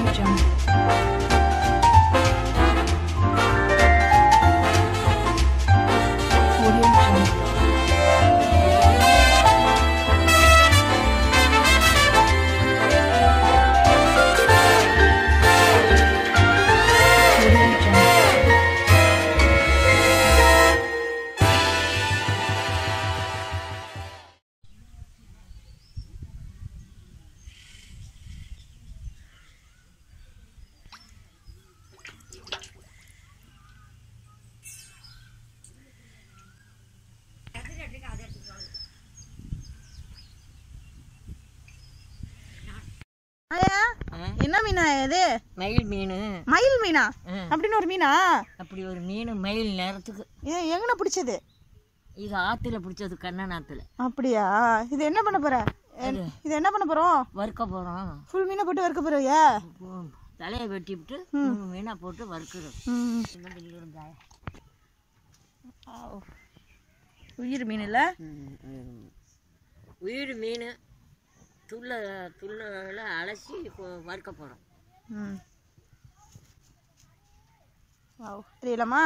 Jungle. Audio Jungle. Audio Jungle. ஆயா என்ன மீனா இது மயில் மீன் மயில் மீனா ஆ. அப்படின்னு ஒரு மீனா அப்படி ஒரு மீன் மயில் நேரத்துக்கு இது எங்கன பிடிச்சது இது ஆற்றுல பிடிச்சது கண்ணன் ஆற்றுல அப்படியா இது என்ன பண்ண போற என்- இது என்ன பண்ண போறோம் வறுக்க போகிறோம் ஃபுல் மீனை போட்டு வறுக்க போறியா தலையை வெட்டி விட்டு மூணு மீனாக போட்டு வறுக்குறோம் ம் சின்ன பிள்ளை இருந்தாய உயிர் மீன் இல்ல உயிர் மீன் துள்ள துள்ள அலசி கொ- வறுக்க போகிறோம் ம் வாவ் தெரியலாமா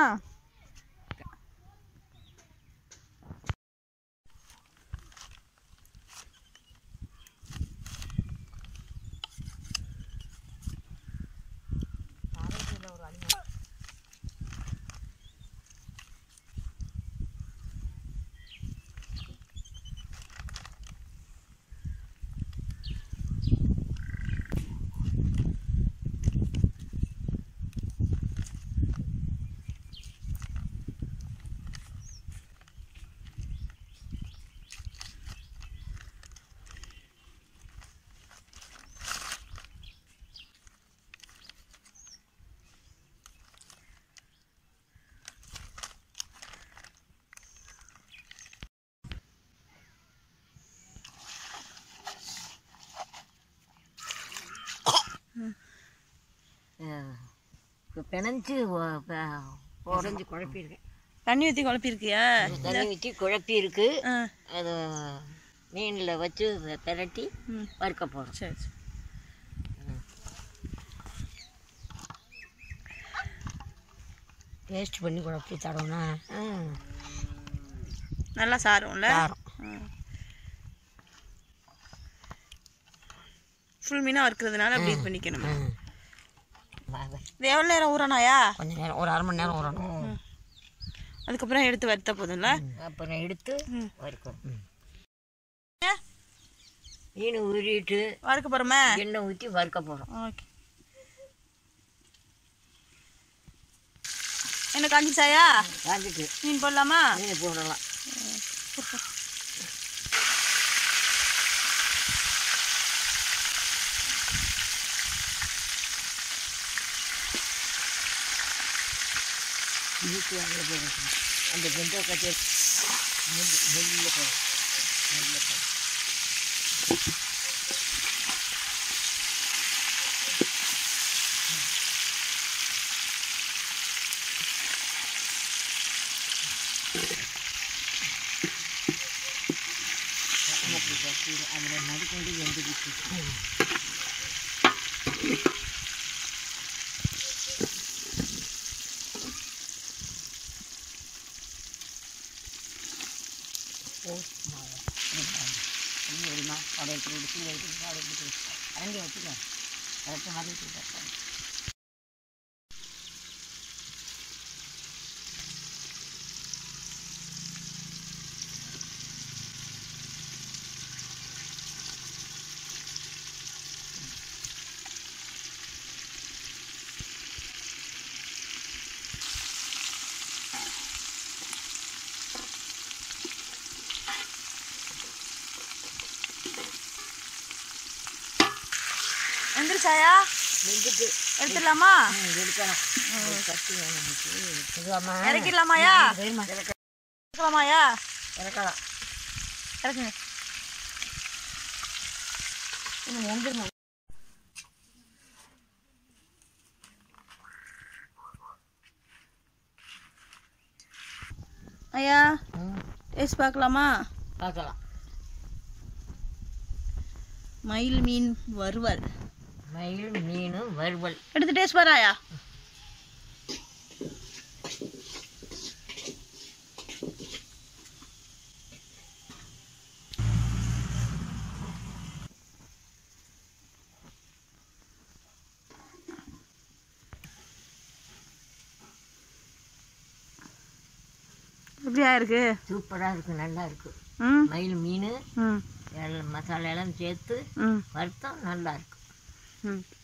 இப்போ பிணைஞ்சு உடஞ்சி குழப்பியிருக்கேன் தண்ணி ஊற்றி குழப்பிருக்கியா தண்ணி ஊற்றி குழப்பி இருக்கு ஆ அது மீனில் வச்சு பிரட்டி ம் வறுக்க போகிறோம் சரி சரி பேஸ்ட் பண்ணி குழப்பி தரோம்னா நல்லா சாரும்ல காரம் ஃபுல் மீனாக வறுக்கிறதுனால அப்படி இது பண்ணிக்கணும் ம். வா- வா. இது எவ்வளோ நேரம் ஊறனாயா கொஞ்ச நேரம் ஒரு அரை மணி நேரம் ஊறணும் அதுக்கப்புறம் எடுத்து வறுத்தா போதும்ல அப்புறம் எடுத்து ம். வறுக்கணும் மீன் உருவிட்டு வறுக்க போகிறோமே எண்ணெய் ஊற்றி வறுக்க போகிறோம் ஓகே என்ன காஞ்சிச்சாயா காஞ்சிட்டு மீன் போடலாமா மீன் போடலாம் இதுக்கு அதில் போடணும் அந்த பெண்டை கட்டி நெல்லில் போடணும் நெல்லில் போடணும் அப்படி கட்டி அதில் நடுக்கொண்டு வெந்துக்கிட்டு வருமா அதை எப்படி எடுத்து எடுத்து அதை எடுத்து அரண்டி வச்சுக்க கரெக்டாக மாதிரி வச்சுக்க எந்திரிச்சாயா வெந்துட்டு எடுத்துடலாமா ம், எடுக்கலாம் ஒரு கத்தி வேணும் எனக்கு. எடுத்துக்கலாமா? இறக்கிடலாமாயா சரிம்மா, இறக்க- இறக்கலாமாயா இறக்கலாம் இறக்குங்க இன்னும் வெந்துருமா ஐயா ம் டேஸ்ட் பார்க்கலாமா பார்க்கலாம் மயில் மீன் வறுவல் மயில் மீன் வறுவல் எடுத்து டேஸ்ட் பாராயா எப்படியா இருக்கு சூப்பராக இருக்குது நல்லா இருக்குது ம் மயில் மீன் ம் எல்லாம் மசாலா எல்லாம் சேர்த்து ம் வறுத்தோம் நல்லா இருக்கு ம்